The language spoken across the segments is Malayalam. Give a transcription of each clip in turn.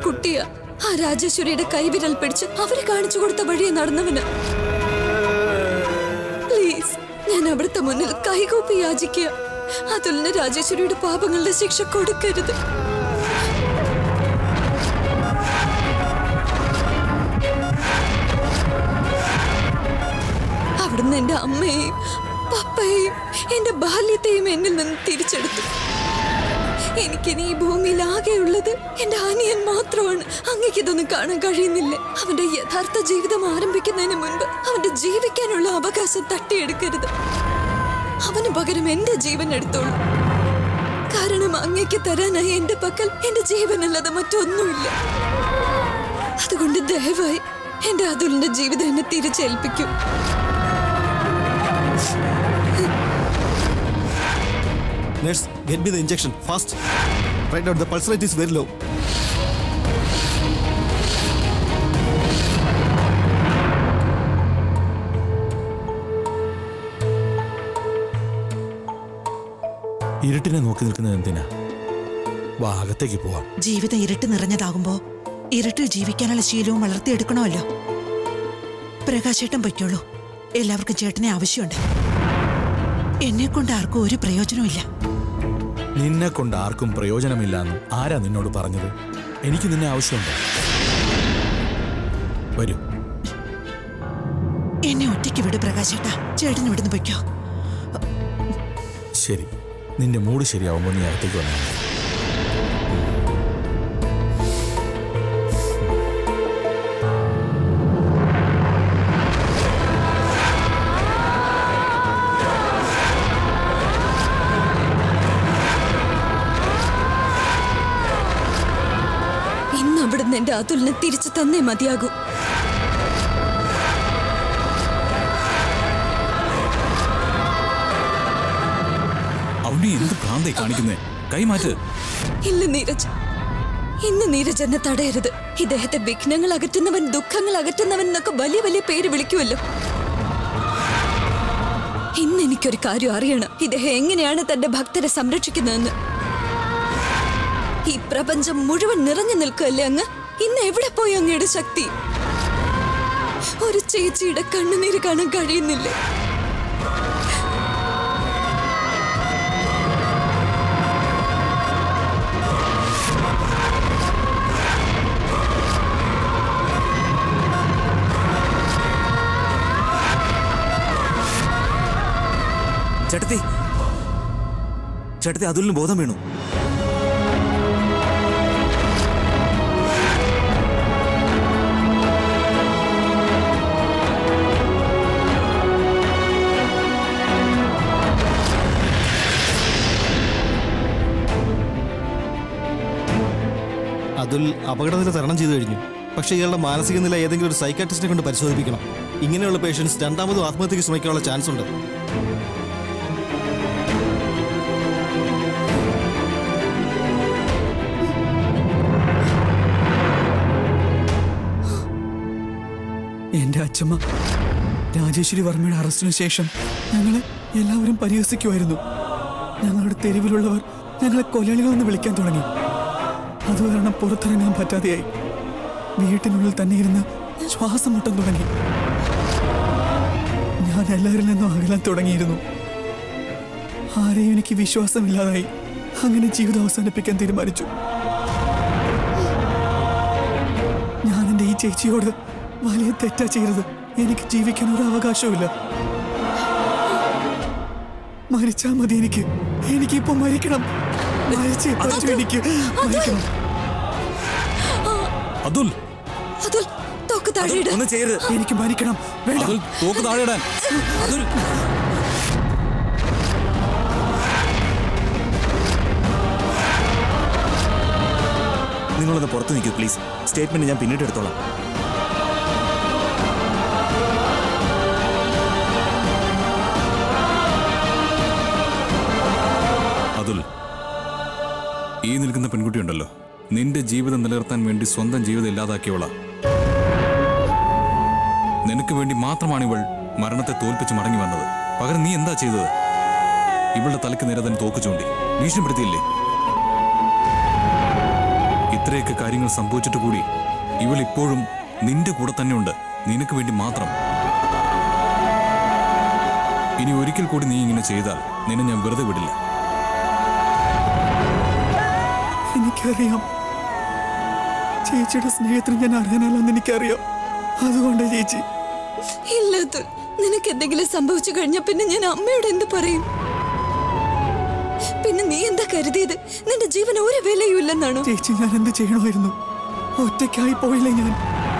കുട്ടിയാ ആ രാജേശ്വരിയുടെ കൈവിരൽ പിടിച്ച് അവര് കാണിച്ചു കൊടുത്ത വഴിയെ നടന്നവന് പ്ലീസ് ഞാൻ അവിടുത്തെ മുന്നിൽ കൈകൂപ്പി യാചിക്കുക അതുലിന് രാജേശ്വരിയുടെ പാപങ്ങളുടെ ശിക്ഷ കൊടുക്കരുത് അവിടുന്ന് എന്റെ അമ്മയെയും പപ്പയെയും എന്റെ ബാല്യത്തെയും എന്നിൽ നിന്ന് തിരിച്ചെടുത്തു എനിക്കിനി ഈ ഭൂമിയിൽ ആകെയുള്ളത് എന്റെ അനിയൻ മാത്രമാണ് അങ്ങക്ക് ഇതൊന്നും കാണാൻ കഴിയുന്നില്ല അവന്റെ യഥാർത്ഥ ജീവിതം ആരംഭിക്കുന്നതിന് മുൻപ് അവന്റെ ജീവിക്കാനുള്ള അവകാശം തട്ടിയെടുക്കരുത് അവന് പകരം എന്റെ ജീവൻ എടുത്തോളൂ കാരണം അങ്ങയ്ക്ക് തരാനായി എന്റെ പക്കൽ എന്റെ ജീവനല്ലാതെ മറ്റൊന്നുമില്ല അതുകൊണ്ട് ദയവായി എന്റെ അതുലിന്റെ ജീവിതം എന്നെ തിരിച്ചേൽപ്പിക്കൂ Nurse, get me the injection fast. Right now, the pulse rate is very low. ഇരുട്ടിനെ നോക്കി നിൽക്കുന്നത് എന്തിനാ വാ അകത്തേക്ക് പോവാം ജീവിതം ഇരുട്ട് നിറഞ്ഞതാകുമ്പോ ഇരുട്ടിൽ ജീവിക്കാനുള്ള ശീലവും വളർത്തിയെടുക്കണമല്ലോ പ്രകാശേട്ടൻ പൊയ്ക്കോളൂ എല്ലാവർക്കും ചേട്ടനെ ആവശ്യമുണ്ട് എന്നെ കൊണ്ട് ആർക്കും ഒരു പ്രയോജനമില്ല നിന്നെ കൊണ്ട് ആർക്കും പ്രയോജനമില്ലാന്ന് ആരാ നിന്നോട് പറഞ്ഞത് എനിക്ക് നിന്നെ ആവശ്യമുണ്ട് വരൂ എന്നെ ഒറ്റയ്ക്ക് വിട് പ്രകാശേട്ടാ ചേട്ടൻ ഇവിടുന്ന് പൊയ്ക്കോ ശരി നിന്റെ മൂഡ് ശരിയാവുമ്പോൾ നീ അകത്തേക്ക് വന്നാൽ മതി. ഇന്ന് അവിടുന്ന് എന്റെ അതുലിനെ തിരിച്ചു തന്നേ മതിയാകൂ അവനെ എന്ത് ഭ്രാന്തായി കാണിക്കുന്നേ കൈമാറ്റ് ഇല്ല നീരജ് ഇന്ന് നീരജ് എന്നെ തടയരുത് ഇദ്ദേഹത്തെ വിഘ്നങ്ങൾ അകറ്റുന്നവൻ ദുഃഖങ്ങൾ അകറ്റുന്നവൻ എന്നൊക്കെ വലിയ വലിയ പേര് വിളിക്കുമല്ലോ ഇന്ന് എനിക്കൊരു കാര്യം അറിയണം ഇദ്ദേഹം എങ്ങനെയാണ് തന്റെ ഭക്തരെ സംരക്ഷിക്കുന്നതെന്ന് ഈ പ്രപഞ്ചം മുഴുവൻ നിറഞ്ഞു നിൽക്കുകയല്ലേ അങ്ങ് ഇന്ന് എവിടെ പോയി അങ്ങയുടെ ശക്തി ഒരു ചേച്ചിയുടെ കണ്ണുനീര് കാണാൻ കഴിയുന്നില്ലേ ചേട്ടത്തി ചേട്ടത്തി അതുലിന് ബോധം വീണു അതിൽ അപകടനില തരണം ചെയ്തു കഴിഞ്ഞു പക്ഷേ ഇയാളുടെ മാനസിക നില ഏതെങ്കിലും ഒരു സൈക്കാട്രിസ്റ്റിനെ കൊണ്ട് പരിശോധിപ്പിക്കണം ഇങ്ങനെയുള്ള പേഷ്യൻസ് രണ്ടാമതും ആത്മഹത്യക്ക് ശ്രമിക്കാനുള്ള ചാൻസ് ഉണ്ട് എന്റെ അച്ഛമ്മ രാജേശ്വരി വർമ്മയുടെ അറസ്റ്റിനു ശേഷം ഞങ്ങളെ എല്ലാവരും പരിഹസിക്കുമായിരുന്നു ഞങ്ങളുടെ തെരുവിലുള്ളവർ ഞങ്ങളെ കൊലയാളികളെന്ന് വിളിക്കാൻ തുടങ്ങി അത് കാരണം പുറത്തിറങ്ങാൻ പറ്റാതെയായി വീട്ടിനുള്ളിൽ തന്നെ ഇരുന്ന് ശ്വാസം മുട്ടാൻ തുടങ്ങി ഞാൻ എല്ലാവരിൽ നിന്നും അകലാൻ തുടങ്ങിയിരുന്നു ആരെയും എനിക്ക് വിശ്വാസമില്ലാതായി അങ്ങനെ ജീവിതം അവസാനിപ്പിക്കാൻ തീരുമാനിച്ചു ഞാൻ എൻ്റെ ഈ ചേച്ചിയോട് വലിയ തെറ്റാ ചെയ്തത് എനിക്ക് ജീവിക്കാൻ ഒരു അവകാശവുമില്ല മരിച്ചാ മതി എനിക്ക് എനിക്കിപ്പോ മരിക്കണം മരിച്ചേ പറ്റൂ എനിക്ക് മരിക്കണം അതുൽ അതുൽ തോക്ക് അതുൽ, താഴെയിട് ഒന്നും ചെയ്യരുത് എനിക്ക് മരിക്കണം വേണ്ട അതുൽ തോക്ക് താഴെ ഇടാൻ അതുൽ നിങ്ങളൊന്ന് പുറത്ത് നിൽക്കൂ പ്ലീസ് സ്റ്റേറ്റ്മെന്റ് ഞാൻ പിന്നീട് എടുത്തോളാം അതുൽ ഈ നിൽക്കുന്ന പെൺകുട്ടിയുണ്ടല്ലോ നിന്റെ ജീവിതം നിലനിർത്താൻ വേണ്ടി സ്വന്തം ജീവിതം ഇല്ലാതാക്കിയവളാ നിനക്ക് വേണ്ടി മാത്രമാണ് ഇവൾ മരണത്തെ തോൽപ്പിച്ച് മടങ്ങി വന്നത് പകരം നീ എന്താ ചെയ്തത് ഇവളുടെ തലയ്ക്ക് നേരെ തന്നെ തോക്ക് ചൂണ്ടി ഭീഷണിപ്പെടുത്തിയില്ലേ ഇത്രയൊക്കെ കാര്യങ്ങൾ സംഭവിച്ചിട്ട് കൂടി ഇവൾ ഇപ്പോഴും നിന്റെ കൂടെ തന്നെയുണ്ട് നിനക്ക് വേണ്ടി മാത്രം ഇനി ഒരിക്കൽ കൂടി നീ ഇങ്ങനെ ചെയ്താൽ നിന്നെ ഞാൻ വെറുതെ വിടില്ല എനിക്കറിയാം ചേച്ചിയുടെ സ്നേഹത്തിന് ഞാൻ അർഹനല്ലെന്ന് എനിക്കറിയാം അതുകൊണ്ട് ചേച്ചി ഇല്ല അതുൽ നിനക്ക് എന്തെങ്കിലും സംഭവിച്ചു കഴിഞ്ഞാൽ പിന്നെ ഞാൻ അമ്മയോട് എന്ത് പറയും പിന്നെ നീ എന്താ കരുതിയത് നിന്റെ ജീവൻ ഒരു വിലയും ഇല്ലെന്നാണോ ചേച്ചി ഞാൻ എന്ത് ചെയ്യണമായിരുന്നു ഒറ്റയ്ക്കായി പോയില്ലേ ഞാൻ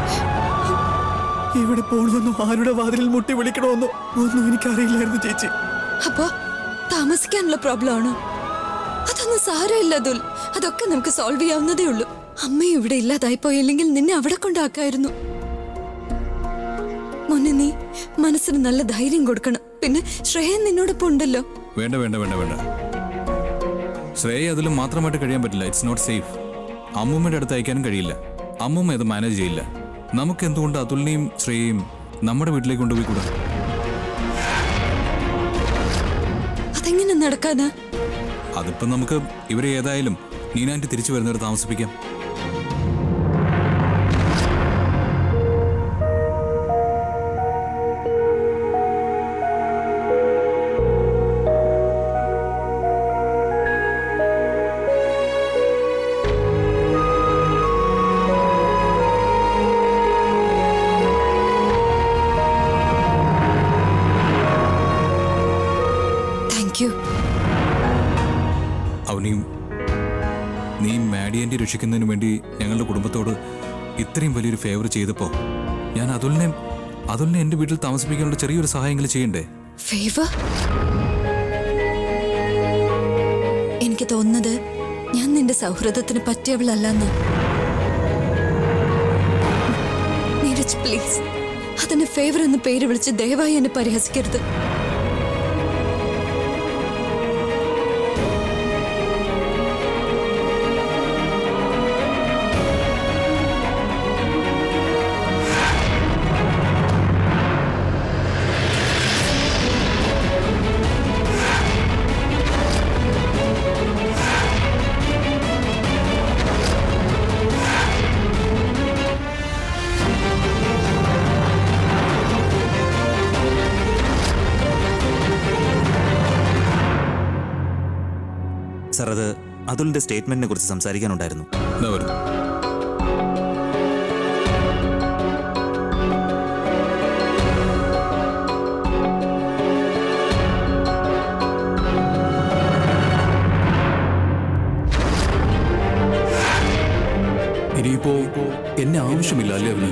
എവിടെ പോകണമെന്നോ ആരുടെ വാതിലിൽ മുട്ടി വിളിക്കണമെന്നോ ഒന്നും എനിക്കറിയില്ലായിരുന്നു ചേച്ചി അപ്പോ താമസിക്കാനുള്ള പ്രോബ്ലം ആണോ അതൊന്നും സാരമില്ല അതുൽ അതൊക്കെ നമുക്ക് സോൾവ് ചെയ്യാവുന്നതേ ഉള്ളൂ അമ്മയും ഇവിടെ ഇല്ലാതായി പോയില്ലെങ്കിൽ നിന്നെ അവിടെ കൊണ്ടാക്കായിരുന്നു മോനെ നീ മനസ്സിന് നല്ല ധൈര്യം കൊടുക്കണം പിന്നെ ശ്രേയൻ നിന്നോടൊപ്പം ഉണ്ടല്ലോ വേണ്ട വേണ്ട വേണ്ട വേണ്ട ശ്രേയ അതിലും മാത്രമായിട്ട് കഴിയാൻ പറ്റില്ല ഇറ്റ്സ് നോട്ട് സേഫ് അമ്മൂമ്മയുടെ അടുത്ത് അയക്കാനും കഴിയില്ല അമ്മൂമ്മ ഇത് മാനേജ് ചെയ്യില്ല നമുക്ക് എന്തുകൊണ്ട് അതുലിനെയും ശ്രേയയും നമ്മുടെ വീട്ടിലേക്ക് കൊണ്ടുപോയി കൂടാ അതെങ്ങനെ നടക്കാനാ അതിപ്പം നമുക്ക് ഇവരെ ഏതായാലും നീനാൻറ്റി തിരിച്ചു വരുന്നവരെ താമസിപ്പിക്കാം താങ്ക് യു അവനെയും നീ മാഡിയൻ്റെ രക്ഷിക്കുന്നതിന് വേണ്ടി ഞങ്ങളുടെ കുടുംബത്തോട് ഇത്രയും വലിയൊരു ഫേവർ ചെയ്തപ്പോൾ ഞാൻ അതുലിനെ അതുലിനെ എൻ്റെ വീട്ടിൽ താമസിപ്പിക്കാനുള്ള ചെറിയൊരു സഹായങ്ങൾ ചെയ്യണ്ടേ ഫേവർ എനിക്ക് തോന്നുന്നത് ഞാൻ നിന്റെ സൗഹൃദത്തിന് പറ്റിയവളല്ലെന്ന് നീരജ് പ്ലീസ് അതിന് ഫേവർ എന്ന് പേര് വിളിച്ച് ദയവായി എന്നെ പരിഹസിക്കരുത് സർ അത് അതുലിന്റെ സ്റ്റേറ്റ്മെന്റിനെ കുറിച്ച് സംസാരിക്കാനുണ്ടായിരുന്നു എന്താ വരുന്നു ഇനിയിപ്പോ എന്നെ ആവശ്യമില്ല അല്ലേ അവന്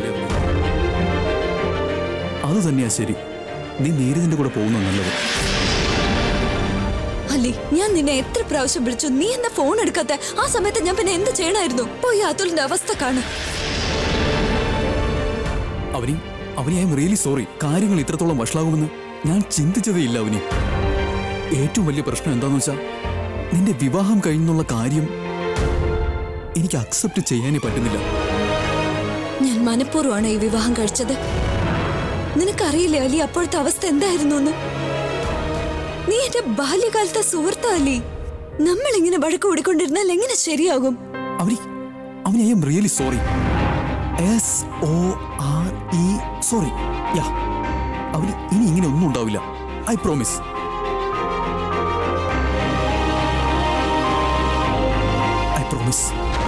അത് തന്നെയാ ശരി നീ നീരജിന്റെ കൂടെ പോകുന്ന നല്ലത് അല്ലി ഞാൻ നിന്നെ എത്ര പ്രാവശ്യം വിളിച്ചു നീ എന്നെ ഫോൺ എടുക്കാത്ത ആ സമയത്ത് ഞാൻ പിന്നെ എന്ത് ചെയ്യണമായിരുന്നു പോയി അതുലിന്റെ അവസ്ഥ കാണും അവനി Avani I am really sorry കാര്യങ്ങൾ ഇത്രത്തോളം വഷളാകുമെന്ന് ഞാൻ ചിന്തിച്ചതേ ഇല്ല അവനി ഏറ്റവും വലിയ പ്രശ്നം എന്താന്ന് വെച്ചാൽ നിന്റെ വിവാഹം കഴിഞ്ഞുള്ള കാര്യം എനിക്ക് അക്സെപ്റ്റ് ചെയ്യാനേ പറ്റുന്നില്ല ഞാൻ മനഃപൂർവ്വമാണ് ഈ വിവാഹം കഴിച്ചത് നിനക്കറിയില്ലേ അലി അപ്പോഴത്തെ അവസ്ഥ എന്തായിരുന്നു എന്ന് നീ എന്റെ ബാല്യകാലത്തെ സുഹൃത്താ അലി നമ്മൾ ഇങ്ങനെ വഴക്ക് കൂടിക്കൊണ്ടിരുന്നാൽ എങ്ങനെ ശരിയാകും Avani Avani I am really sorry S O R E sorry yeah അവന് ഇനി ഇങ്ങനെ ഒന്നും ഉണ്ടാവില്ല ഐ പ്രോമിസ് ഐ പ്രോമിസ്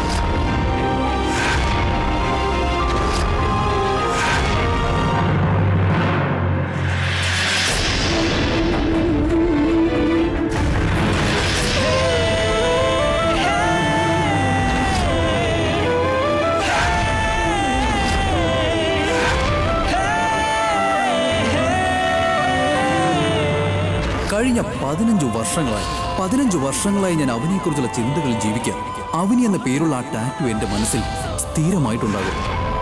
കഴിഞ്ഞ പതിനഞ്ച് വർഷങ്ങളായി പതിനഞ്ച് വർഷങ്ങളായി ഞാൻ അവനെക്കുറിച്ചുള്ള ചിന്തകളിൽ ജീവിക്കാം അവനി എന്ന പേരുള്ള ആ ടാറ്റു എന്റെ മനസ്സിൽ സ്ഥിരമായിട്ടുണ്ടാകും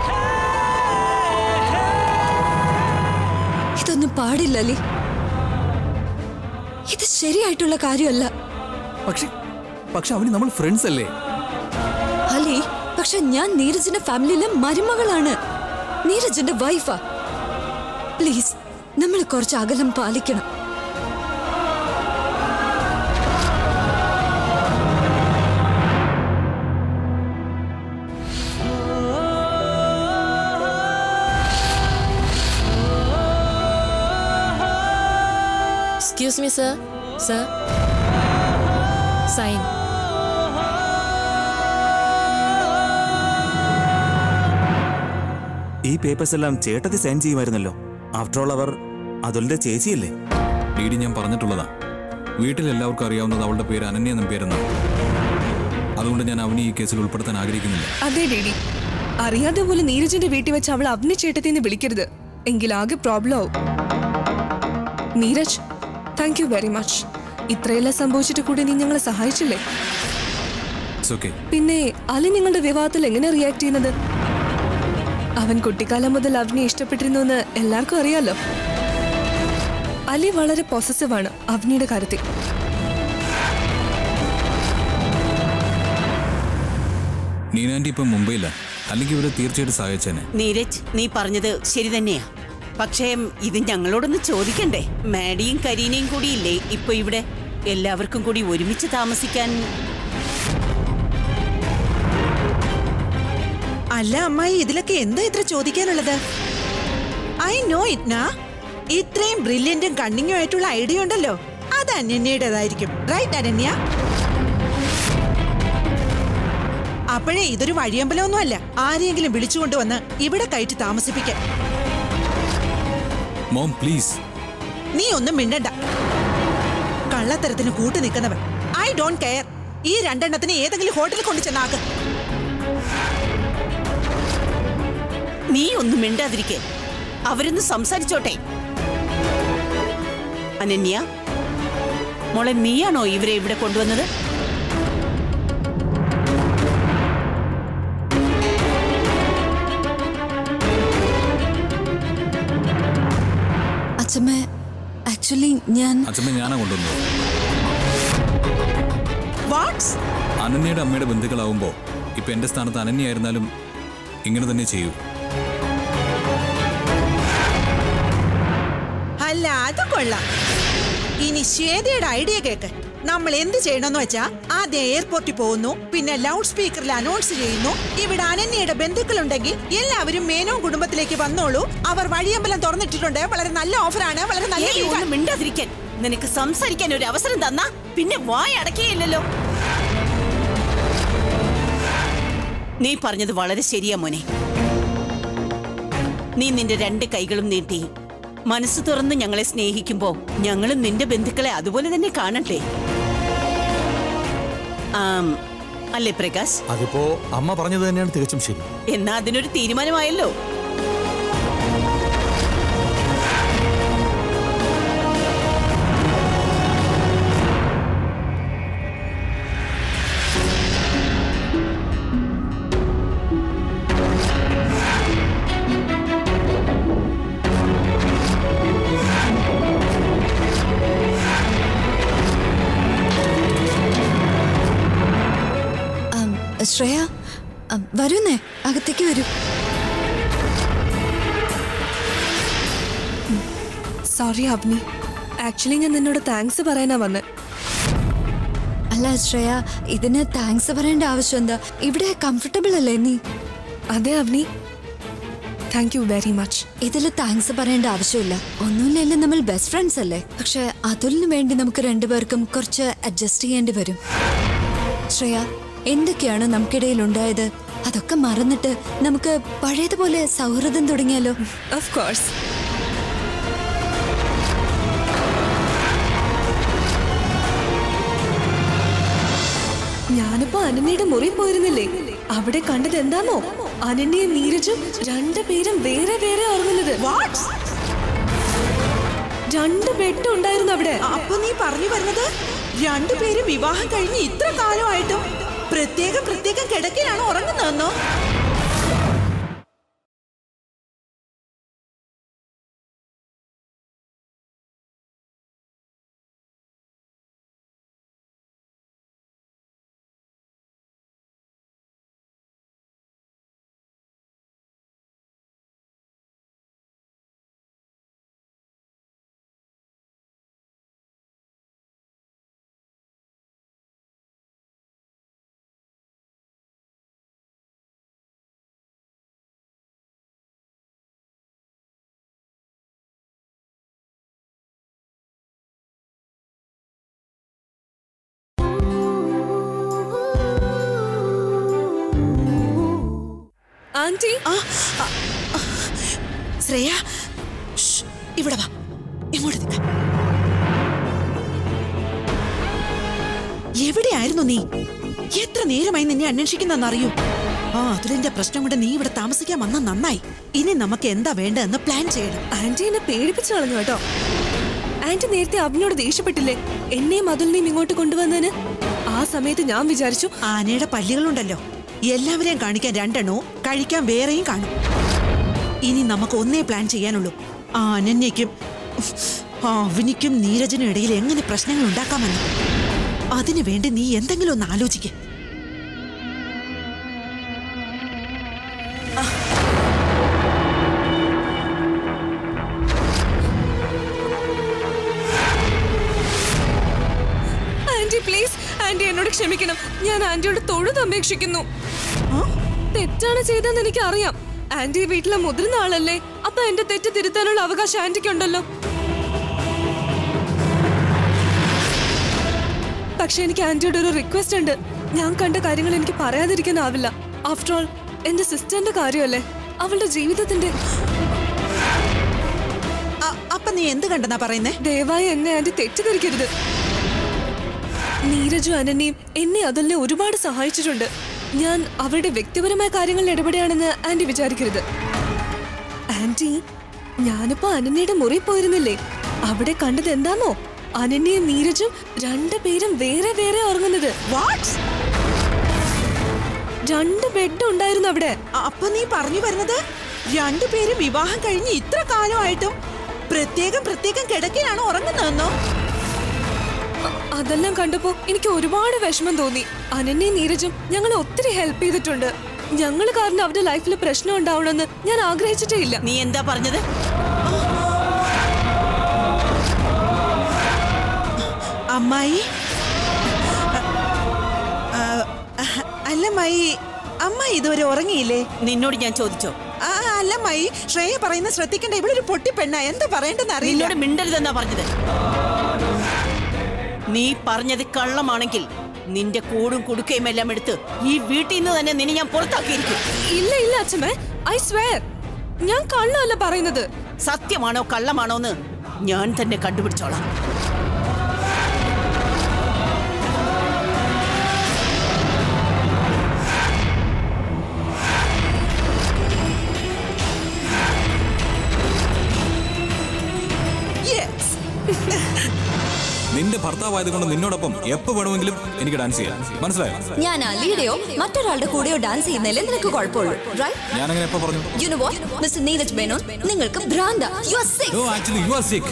ഇതൊന്നും പാടില്ല അലി ഇത് ശരിയായിട്ടുള്ള കാര്യമല്ല പക്ഷെ പക്ഷെ അവന് നമ്മൾ ഫ്രണ്ട്സ് അല്ലേ അലി പക്ഷെ ഞാൻ നീരജിന്റെ ഫാമിലിയിലെ മരുമകളാണ് നീരജിന്റെ വൈഫാ പ്ലീസ് നമ്മൾ കുറച്ച് അകലം പാലിക്കണം excuse me sir sir sign ഈ പേപ്പേഴ്സ് എല്ലാം ചേട്ടത്തി സൈൻ ചെയ്യുമായിരുന്നല്ലോ ആഫ്റ്റർ ഓൾ അവർ അതുലിന്റെ ചേച്ചിയല്ലേ ഡി ഞാൻ പറഞ്ഞിട്ടുള്ളതാ വീട്ടിൽ എല്ലാവർക്കും അറിയാവുന്നത് അവളുടെ പേര് അനന്യ എന്ന പേരെന്നാണ് അതുകൊണ്ട് ഞാൻ അവനെ ഈ കേസിൽ ഉൾപ്പെടുത്താൻ ആഗ്രഹിക്കുന്നില്ല അതെ ഡേഡി അറിയാതെ പോലെ നീരജിന്റെ വീട്ടിൽ വെച്ച് അവൾ അവനെ ചേട്ടത്തിന്ന് വിളിക്കരുത് എങ്കിൽ ആകെ പ്രോബ്ലം ആവും Neeraj thank you very much ഇത്രയെല്ലാം സംഭവിച്ചിട്ട് കൂടി നീ ഞങ്ങളെ സഹായിച്ചില്ലേ ഇറ്റ്സ് ഓക്കെ പിന്നെ അലി നിങ്ങളുടെ വിവാഹത്തിൽ എങ്ങനെ റിയാക്ട് ചെയ്യുന്നത് അവൻ കുട്ടിക്കാലം മുതൽ അവനെ ഇഷ്ടപ്പെട്ടിരുന്നു എന്ന് എല്ലാവർക്കും അറിയാലോ അലി വളരെ പോസസീവ് ആണ് അവനിയുടെ കാര്യത്തിൽ നീനാൻറ്റി ഇപ്പം മുംബൈയില്ല അല്ലെങ്കിൽ ഇവരെ തീർച്ചയായിട്ടും സഹായിച്ചേനെ നീരജ് നീ പറഞ്ഞത് ശരി തന്നെയാ പക്ഷേ ഇത് ഞങ്ങളോടൊന്ന് ചോദിക്കണ്ടേ മാഡിയും കരീനയും കൂടിയില്ലേ ഇപ്പൊ ഇവിടെ എല്ലാവർക്കും കൂടി ഒരുമിച്ച് താമസിക്കാൻ അല്ല അമ്മായി ഇതിലൊക്കെ എന്താ ഇത്ര ചോദിക്കാനുള്ളത് ഐ നോ ഇറ്റ് നാ ഇത്രയും ബ്രില്യന്റും കണ്ണിങ്ങും ആയിട്ടുള്ള ഐഡിയ ഉണ്ടല്ലോ അത് അനന്യയുടേതായിരിക്കും റൈറ്റ് അനന്യ അപ്പോഴേ ഇതൊരു വഴിയമ്പലമൊന്നും അല്ല ആരെയെങ്കിലും വിളിച്ചുകൊണ്ടുവന്ന് ഇവിടെ കയറ്റി താമസിപ്പിക്കാൻ മോം പ്ലീസ് നീ ഒന്നും മിണ്ടണ്ട കള്ളത്തരത്തിന് കൂട്ടു നിൽക്കുന്നവൻ ഐ ഡോണ്ട് കെയർ ഈ രണ്ടെണ്ണത്തിന് ഏതെങ്കിലും ഹോട്ടലിൽ കൊണ്ടു ചെന്നാക്ക് നീ ഒന്നും മിണ്ടാതിരിക്കെ അവരൊന്ന് സംസാരിച്ചോട്ടെ അനന്യ മോളെ നീയാണോ ഇവരെ ഇവിടെ കൊണ്ടുവന്നത് അച്ഛമ്മ ആക്ച്വലി ഞാൻ അച്ഛമ്മ ഞാനാ കൊണ്ടുവന്നത് വാട്ട്സ് അനന്യയുടെ അമ്മയുടെ ബന്ധുക്കളാവുമ്പോൾ ഇപ്പൊ എന്റെ സ്ഥാനത്ത് അനന്യായിരുന്നാലും ഇങ്ങനെ തന്നെ ചെയ്യൂ അല്ല അത് കൊള്ളാം ഇനി ശ്വേതയുടെ ഐഡിയ കേക്ക് നമ്മൾ എന്ത് ചെയ്യണമെന്ന് വെച്ചാ ആദ്യം എയർപോർട്ടിൽ പോകുന്നു പിന്നെ ലൗഡ് സ്പീക്കറിൽ അനൗൺസ് ചെയ്യുന്നു ഇവിടെ അനന്യയുടെ ബന്ധുക്കളുണ്ടെങ്കിൽ എല്ലാവരും മേനോ കുടുംബത്തിലേക്ക് വന്നോളൂ അവർ വഴിയമ്പലം തുറന്നിട്ടിട്ടുണ്ട് വളരെ നല്ല ഓഫറാണ് വളരെ നല്ല ഏയ്, ഒന്ന് മിണ്ടാതിരിക്കാൻ നിനക്ക് സംസാരിക്കാൻ ഒരു അവസരം തന്നാ പിന്നെ വായ അടക്കുകയില്ലല്ലോ നീ പറഞ്ഞത് വളരെ ശരിയാ മോനെ നീ നിന്റെ രണ്ട് കൈകളും നീട്ടി മനസ്സ് തുറന്ന് ഞങ്ങളെ സ്നേഹിക്കുമ്പോ ഞങ്ങളും നിന്റെ ബന്ധുക്കളെ അതുപോലെ തന്നെ കാണട്ടെ ആം, അല്ലേ പ്രകാശ് അതിപ്പോ അമ്മ പറഞ്ഞത് തന്നെയാണ് തികച്ചും ശരി എന്നാ അതിനൊരു തീരുമാനമായല്ലോ ഉം, ശ്രേയ ഉം, വരൂന്നേ അകത്തേക്ക് വരൂ സോറി അവനി ആക്ച്വലി ഞാൻ നിന്നോട് താങ്ക്സ് പറയാനാ വന്നത് അല്ല ശ്രേയ ഇതിന് താങ്ക്സ് പറയേണ്ട ആവശ്യം എന്താ ഇവിടെ കംഫർട്ടബിൾ അല്ലേ നീ അതെ Avani thank you very much ഇതിൽ താങ്ക്സ് പറയേണ്ട ആവശ്യമില്ല ഒന്നുമില്ലെങ്കിലും നമ്മൾ ബെസ്റ്റ് ഫ്രണ്ട്സ് അല്ലേ പക്ഷെ അതുലിന് വേണ്ടി നമുക്ക് രണ്ടുപേർക്കും കുറച്ച് അഡ്ജസ്റ്റ് ചെയ്യേണ്ടി വരും ശ്രേയ എന്തൊക്കെയാണ് നമുക്കിടയിൽ ഉണ്ടായത് അതൊക്കെ മറന്നിട്ട് നമുക്ക് പഴയതുപോലെ സൗഹൃദം തുടങ്ങിയാലോ ഓഫ് കോഴ്സ് ഞാനിപ്പോ അനന്യയുടെ മുറി പോയിരുന്നില്ലേ അവിടെ കണ്ടത് എന്താണോ അനന്യയും നീരജും രണ്ടുപേരും വേറെ വേറെ ഉറങ്ങുന്നത് രണ്ട് ബെഡ് ഉണ്ടായിരുന്നു അവിടെ അപ്പൊ നീ പറഞ്ഞു വരുന്നത് രണ്ടുപേരും വിവാഹം കഴിഞ്ഞ് ഇത്ര കാലമായിട്ടും പ്രത്യേകം പ്രത്യേകം കിടക്കയിലാണ് ഉറങ്ങുന്നതെന്നോ ആന്റി ആ, ആ, ആ. ശ്രേയ ഷ്, ഇവിടെ വാ ഇങ്ങോട്ട് നിൽക്ക എവിടെയായിരുന്നു നീ എത്ര നേരമായി നിന്നെ അന്വേഷിക്കുന്നെന്ന് അറിയൂ ആ അതിലിന്റെ പ്രശ്നം കൊണ്ട് നീ ഇവിടെ താമസിക്കാൻ വന്ന നന്നായി ഇനി നമുക്ക് എന്താ വേണ്ടതെന്ന് പ്ലാൻ ചെയ്യണം ആന്റി എന്നെ പേടിപ്പിച്ചു കളഞ്ഞു കേട്ടോ ആന്റി നേരത്തെ അവനോട് ദേഷ്യപ്പെട്ടില്ലേ എന്നെയും അതുലിനെയും ഇങ്ങോട്ട് കൊണ്ടുവന്നതിന് ആ സമയത്ത് ഞാൻ വിചാരിച്ചു ആനയുടെ പല്ലുകളുണ്ടല്ലോ എല്ലാവരെയും കാണിക്കാൻ രണ്ടെണ്ണവും കഴിക്കാൻ വേറെയും കാണും ഇനി നമുക്ക് ഒന്നേ പ്ലാൻ ചെയ്യാനുള്ളൂ ആ അനന്യയ്ക്കും ആ അവനിക്കും നീരജിനും ഇടയിൽ എങ്ങനെ പ്രശ്നങ്ങൾ ഉണ്ടാക്കാമെന്ന് അതിനു വേണ്ടി നീ എന്തെങ്കിലും ഒന്ന് ആലോചിക്ക ആന്റി പ്ലീസ് ആന്റി എന്നോട് ക്ഷമിക്കണം ഞാൻ ആന്റിയോട് തൊഴുത് അപേക്ഷിക്കുന്നു തെറ്റാണ് ചെയ്തതെന്ന് എനിക്ക് അറിയാം ആന്റി വീട്ടിലെ മുതിർന്ന ആളല്ലേ അപ്പൊ എന്റെ തെറ്റ് തിരുത്താനുള്ള അവകാശം ആന്റിക്കുണ്ടല്ലോ പക്ഷെ എനിക്ക് ആന്റിയോട് ഒരു റിക്വസ്റ്റ് ഉണ്ട് ഞാൻ കണ്ട കാര്യങ്ങൾ എനിക്ക് പറയാതിരിക്കാനാവില്ല ആഫ്റ്റർ ഓൾ എന്റെ സിസ്റ്ററിന്റെ കാര്യമല്ലേ അവളുടെ ജീവിതത്തിന്റെ അപ്പൊ നീ എന്ത് കണ്ടെന്നാ പറയുന്നേ ദയവായി എന്നെ ആന്റി തെറ്റിദ്ധരിക്കരുത് നീരജും അനന്യയും എന്നെ അതിനെ ഒരുപാട് സഹായിച്ചിട്ടുണ്ട് ഞാൻ അവരുടെ വ്യക്തിപരമായ കാര്യങ്ങളിൽ ഇടപെടുകയാണെന്ന് ആന്റി വിചാരിക്കരുത് ആന്റി ഞാനിപ്പോ അനന്യയുടെ മുറി പോയിരുന്നില്ലേ അവിടെ കണ്ടത് എന്താന്നോ അനന്യയും നീരജും രണ്ടുപേരും വേറെ വേറെ ഉറങ്ങുന്നത് രണ്ട് ബെഡ് ഉണ്ടായിരുന്നു അവിടെ അപ്പൊ നീ പറഞ്ഞു വരുന്നത് രണ്ടുപേരും വിവാഹം കഴിഞ്ഞ് ഇത്ര കാലമായിട്ടും പ്രത്യേകം പ്രത്യേകം കിടക്കയിലാണ് ഉറങ്ങുന്നതെന്നോ അതെല്ലാം കണ്ടപ്പോ എനിക്ക് ഒരുപാട് വിഷമം തോന്നി അനന്യയും നീരജും ഞങ്ങളെ ഒത്തിരി ഹെൽപ്പ് ചെയ്തിട്ടുണ്ട് ഞങ്ങൾ കാരണം അവരുടെ ലൈഫിൽ പ്രശ്നം ഉണ്ടാവണമെന്ന് ഞാൻ ആഗ്രഹിച്ചിട്ടേ ഇല്ല നീ എന്താ പറഞ്ഞത് അമ്മായി ആ, ആ, അല്ല മായി അമ്മായി ഇതുവരെ ഉറങ്ങിയില്ലേ നിന്നോട് ഞാൻ ചോദിച്ചോ ആ അല്ല മായി ശ്രേയ പറയുന്ന ശ്രദ്ധിക്കണ്ട ഇവളൊരു പൊട്ടി പെണ്ണ എന്താ പറയേണ്ടെന്ന് അറിയില്ല നിന്നോട് മിണ്ടരുതെന്നാ പറഞ്ഞത് നീ പറഞ്ഞത് കള്ളമാണെങ്കിൽ നിന്റെ കൂടും കുടുക്കയും എല്ലാം എടുത്ത് ഈ വീട്ടിൽ നിന്ന് തന്നെ നിന്നെ ഞാൻ പുറത്താക്കിയിരിക്കും ഇല്ല ഇല്ല അച്ഛമ്മേ ഐ സ്വയർ ഞാൻ കള്ളമല്ല പറയുന്നത് സത്യമാണോ കള്ളമാണോ എന്ന് ഞാൻ തന്നെ കണ്ടുപിടിച്ചോളാം നിന്റെ ഭർത്താവായത് കൊണ്ട് നിന്നോടൊപ്പം എപ്പോ വേണമെങ്കിലും എനിക്ക് ഡാൻസ് ചെയ്യാം മനസ്സിലായോ ഞാൻ അലിയുടെയോ മറ്റൊരാളുടെ കൂടെയോ ഡാൻസ് ചെയ്യുന്നതിലേ നിനക്ക് കുഴപ്പമുള്ളൂ റൈറ്റ് ഞാൻ അങ്ങനെ എപ്പോ പറഞ്ഞു you know what mister Neeraj Menon നിങ്ങൾക്ക് ഭ്രാന്ത you are sick no actually you are sick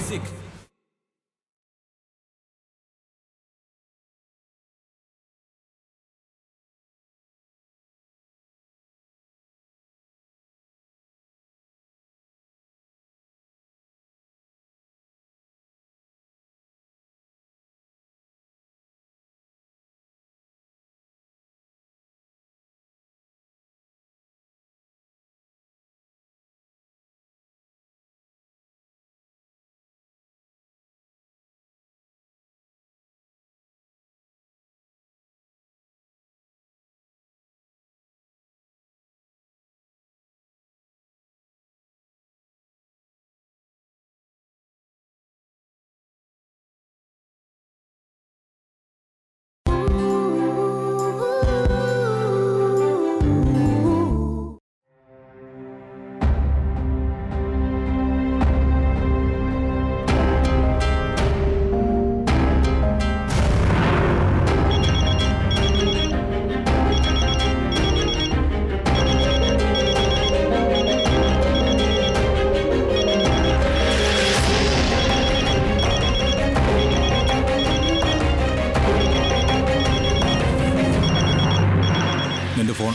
നിന്റെ ഫോൺ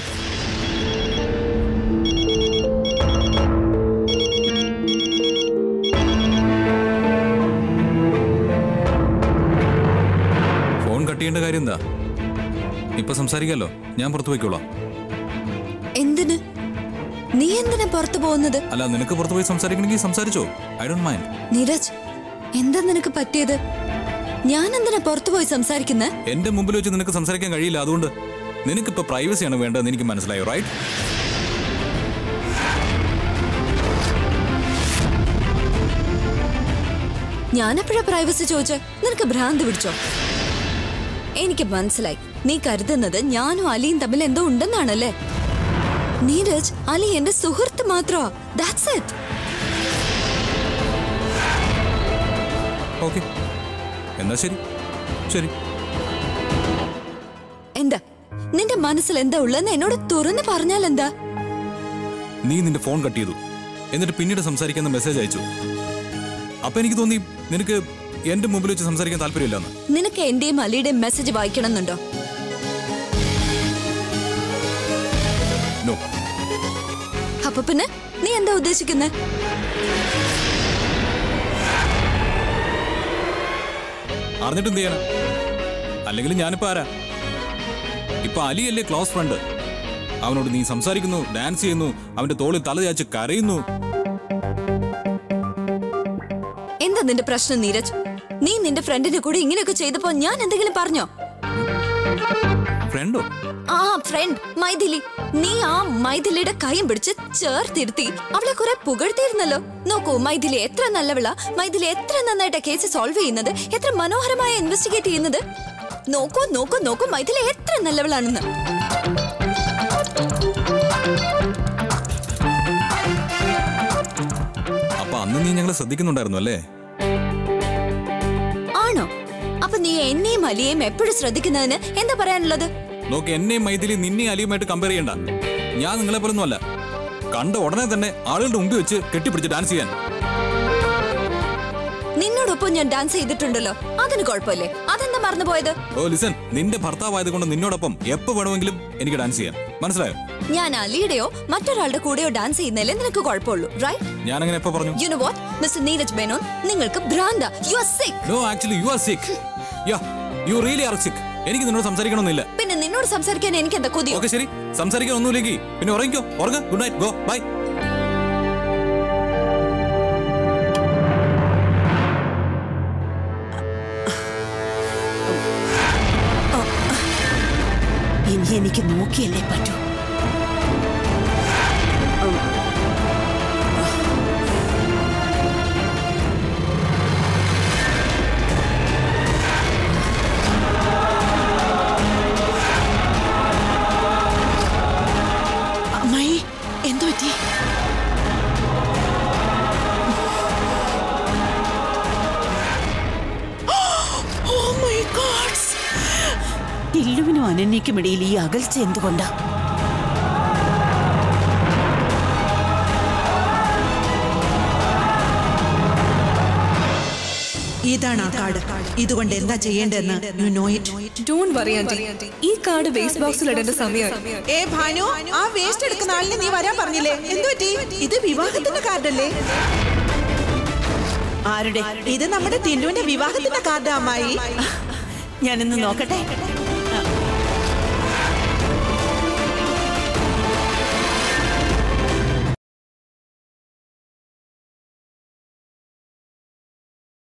ഫോൺ കട്ട് ചെയ്യേണ്ട കാര്യം എന്താ ഇപ്പൊ സംസാരിക്കാലോ ഞാൻ പുറത്തു പോയിക്കോളാം എന്തിന് നീ എന്തിനാ പുറത്തു പോകുന്നത് അല്ല നിനക്ക് പുറത്തു പോയി സംസാരിക്കണമെങ്കിൽ സംസാരിച്ചോ ഐ ഡോണ്ട് മൈൻഡ് നീരജ് എന്താ നിനക്ക് പറ്റിയത് ഞാൻ എന്തിനാ പുറത്തു പോയി സംസാരിക്കുന്നത് എന്റെ മുമ്പിൽ വെച്ച് നിനക്ക് സംസാരിക്കാൻ കഴിയില്ല അതുകൊണ്ട് നിനക്കിപ്പോ പ്രൈവസിയാണ് വേണ്ടതെന്ന് എനിക്ക് മനസ്സിലായോ റൈറ്റ് ഞാനെപ്പോഴാ പ്രൈവസി ചോദിച്ചേ നിനക്ക് ഭ്രാന്ത് പിടിച്ചോ എനിക്ക് മനസ്സിലായി നീ കരുതുന്നത് ഞാനും അലിയും തമ്മിൽ എന്തോ ഉണ്ടെന്നാണല്ലേ നീരജ് അലി എന്റെ സുഹൃത്ത് മാത്രമാ ദാറ്റ്സ് ഇറ്റ് ഓക്കെ എന്നാ ശരി ശരി എന്താ നിന്റെ മനസ്സിൽ എന്താ ഉള്ളതെന്ന് എന്നോട് തുറന്ന് പറഞ്ഞാൽ എന്താ നീ നിന്റെ ഫോൺ കട്ട് ചെയ്തു എന്നിട്ട് പിന്നീട് സംസാരിക്കുന്ന മെസ്സേജ് അയച്ചു അപ്പൊ എനിക്ക് തോന്നി നിനക്ക് എന്റെ മുമ്പിൽ വെച്ച് സംസാരിക്കാൻ താല്പര്യമില്ലെന്ന് നിനക്ക് എന്റെയും അലിയുടെയും മെസ്സേജ് വായിക്കണമെന്നുണ്ടോ നോ അപ്പൊ പിന്നെ നീ എന്താ ഉദ്ദേശിക്കുന്നത് അറിഞ്ഞിട്ട് എന്ത് ചെയ്യാനാ അല്ലെങ്കിൽ ഞാനിപ്പോ ആരാ ഇപ്പൊ അലിയല്ലേ ക്ലോസ് ഫ്രണ്ട് അവനോട് നീ സംസാരിക്കുന്നു ഡാൻസ് ചെയ്യുന്നു അവന്റെ തോളിൽ തല ചാച്ച് കരയുന്നു എന്താ നിന്റെ പ്രശ്നം നീരജ് നീ നിന്റെ ഫ്രണ്ടിന്റെ കൂടെ ഇങ്ങനെയൊക്കെ ചെയ്തപ്പോ ഞാൻ എന്തെങ്കിലും പറഞ്ഞോ ഫ്രണ്ടോ ആ ഫ്രണ്ട് മൈഥിലി നീ ആ മൈഥിലിയുടെ കൈയും പിടിച്ച് ചേർത്തിരുത്തി അവളെ കുറെ പുകഴ്ത്തിയിരുന്നല്ലോ നോക്കൂ മൈഥിലി എത്ര നല്ലവള മൈഥിലി എത്ര നന്നായിട്ട് കേസ് സോൾവ് ചെയ്യുന്നത് എത്ര മനോഹരമായി ഇൻവെസ്റ്റിഗേറ്റ് ചെയ്യുന്നത് നോക്കൂ നോക്കൂ നോക്കൂ മൈഥിലി എത്ര നല്ലവളാണെന്ന് അപ്പൊ അന്ന് നീ ഞങ്ങളെ ശ്രദ്ധിക്കുന്നുണ്ടായിരുന്നു അല്ലേ ആണോ അപ്പൊ നീ എന്നെയും അലിയെയും എപ്പോഴും ശ്രദ്ധിക്കുന്നതിന് എന്താ പറയാനുള്ളത് നോക്ക് എന്നെയും മൈഥിലി നിന്നെയും അലിയുമായിട്ട് കമ്പയർ ചെയ്യണ്ട ഞാൻ നിങ്ങളെ പോലൊന്നും അല്ല കണ്ട ഉടനെ തന്നെ ആളുകളുടെ മുമ്പിൽ വെച്ച് കെട്ടിപ്പിടിച്ച് ഡാൻസ് ചെയ്യാൻ നിന്നോടൊപ്പം ഞാൻ ഡാൻസ് ചെയ്തിട്ടുണ്ടല്ലോ അതിന് കുഴപ്പമില്ലേ അതെന്താ മറന്നുപോയത് ഓ ലിസൺ നിന്റെ ഭർത്താവായത് കൊണ്ട് നിന്നോടൊപ്പം എപ്പോ വേണമെങ്കിലും എനിക്ക് ഡാൻസ് ചെയ്യാം മനസ്സിലായോ ഞാൻ അലിയുടെയോ മറ്റൊരാളുടെ കൂടെയോ ഡാൻസ് ചെയ്യുന്നതിലേ നിനക്ക് കുഴപ്പമുള്ളൂ റൈറ്റ് ഞാൻ അങ്ങനെ എപ്പോ പറഞ്ഞു you know what mister Neeraj Menon നിങ്ങൾക്ക് ഭ്രാന്ത you are sick no actually you are sick yeah you really R സിക്ക് എനിക്ക് നിന്നോട് സംസാരിക്കണമെന്നില്ല പിന്നെ നിന്നോട് സംസാരിക്കാൻ എനിക്ക് എന്താ കൊതിയോ ഓക്കെ ശരി സംസാരിക്കാൻ ഒന്നുമില്ലെങ്കിൽ പിന്നെ ഉറങ്ങിക്കോ ഉറങ്ങ ഗുഡ് നൈറ്റ് ഗോ ബൈ ഇനി എനിക്ക് നോക്കിയല്ലേ പറ്റൂ അമ്മായി എന്തു പറ്റി Oh my God! ടില്ലുവിനും അനന്യയ്ക്കും ഇടയിൽ ഈ അകൽച്ച എന്തുകൊണ്ടാ ഇതാണ് ആ കാർഡ് ഇതുകൊണ്ട് എന്താ ചെയ്യേണ്ടതെന്ന് you know it don't worry aunty ഈ കാർഡ് വേസ്റ്റ് ബോക്സിൽ ഇടേണ്ട സമയമായി ഏ ഭാനു ആ വേസ്റ്റ് എടുക്കുന്ന ആളിനെ നീ വരാൻ പറഞ്ഞില്ലേ എന്തു പറ്റി ഇത് വിവാഹത്തിന്റെ കാർഡല്ലേ ആരുടെ ഇത് നമ്മുടെ തില്ലുവിന്റെ വിവാഹത്തിന്റെ കാർഡ് അമ്മായി ഞാനിന്ന് നോക്കട്ടെ